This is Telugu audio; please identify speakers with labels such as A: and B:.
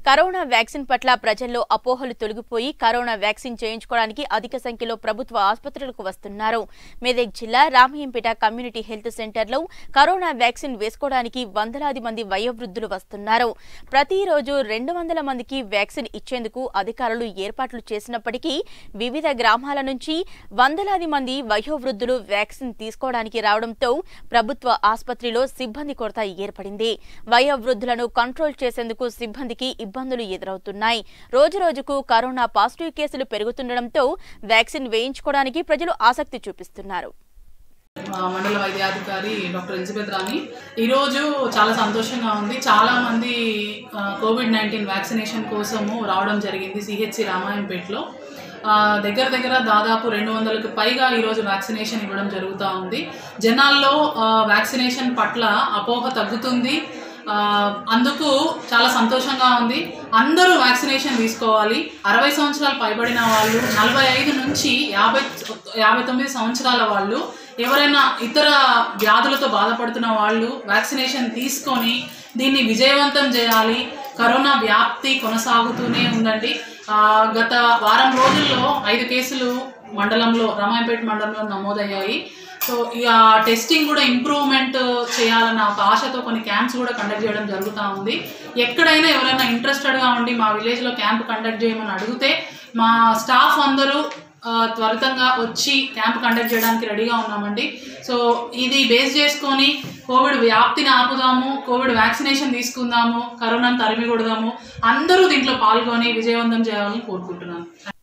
A: కరోనా వ్యాక్సిన్ పట్ల ప్రజల్లో అపోహలు తొలగిపోయి కరోనా వ్యాక్సిన్ చేయించుకోవడానికి అధిక సంఖ్యలో ప్రభుత్వ ఆసుపత్రులకు వస్తున్నారు మెదక్ జిల్లా రామయ్యంపేట కమ్యూనిటీ హెల్త్ సెంటర్లో కరోనా వ్యాక్సిన్ వేసుకోవడానికి వందలాది మంది వయోవృద్ధులు వస్తున్నారు ప్రతిరోజు రెండు వందల మందికి వ్యాక్సిన్ ఇచ్చేందుకు అధికారులు ఏర్పాట్లు చేసినప్పటికీ వివిధ గ్రామాల నుంచి వందలాది మంది వయోవృద్ధులు వ్యాక్సిన్ తీసుకోవడానికి రావడంతో ప్రభుత్వ ఆసుపత్రిలో సిబ్బంది కొరత ఏర్పడింది వయోవృద్ధులను కంట్రోల్ చేసేందుకు సిబ్బందికి ఇబ్బందులు ఎదురవుతున్నాయి రోజు రోజుకు కరోనా పాజిటివ్ కేసులు పెరుగుతుండటంతో వ్యాక్సిన్ వేయించుకోవడానికి ప్రజలు ఆసక్తి చూపిస్తున్నారు
B: మా మండల వైద్యాధికారి డాక్టర్ ఎలిజబెత్ రాణి ఈరోజు చాలా సంతోషంగా ఉంది చాలా మంది ఆ, కోవిడ్ నైన్టీన్ వ్యాక్సినేషన్ కోసము రావడం జరిగింది సిహెచ్సి రామాయంపేటలో ఆ, దగ్గర దగ్గర దాదాపు రెండు వందలకు పైగా ఈరోజు వ్యాక్సినేషన్ ఇవ్వడం జరుగుతూ ఉంది జనాల్లో ఆ, వ్యాక్సినేషన్ పట్ల అపోహ తగ్గుతుంది ఆ, అందుకు చాలా సంతోషంగా ఉంది అందరూ వ్యాక్సినేషన్ తీసుకోవాలి అరవై సంవత్సరాలు పైబడిన వాళ్ళు నలభై ఐదు నుంచి యాభై యాభై తొమ్మిది సంవత్సరాల వాళ్ళు ఎవరైనా ఇతర వ్యాధులతో బాధపడుతున్న వాళ్ళు వ్యాక్సినేషన్ తీసుకొని దీన్ని విజయవంతం చేయాలి కరోనా వ్యాప్తి కొనసాగుతూనే ఉందండి ఆ, గత వారం రోజుల్లో ఐదు కేసులు మండలంలో రామాయంపేట మండలంలో నమోదయ్యాయి సో ఇక టెస్టింగ్ కూడా ఇంప్రూవ్మెంట్ చేయాలన్న ఒక ఆశతో కొన్ని క్యాంప్స్ కూడా కండక్ట్ చేయడం జరుగుతూ ఉంది ఎక్కడైనా ఎవరైనా ఇంట్రెస్టెడ్గా ఉండి మా విలేజ్లో క్యాంప్ కండక్ట్ చేయమని అడిగితే మా స్టాఫ్ అందరూ ఆ, త్వరితంగా వచ్చి క్యాంప్ కండక్ట్ చేయడానికి రెడీగా ఉన్నామండి సో ఇది బేస్ చేసుకొని కోవిడ్ వ్యాప్తిని ఆపుదాము కోవిడ్ వ్యాక్సినేషన్ తీసుకుందాము కరోనాను తరిమి కొడదాము అందరూ దీంట్లో పాల్గొని విజయవంతం చేయాలని కోరుకుంటున్నాను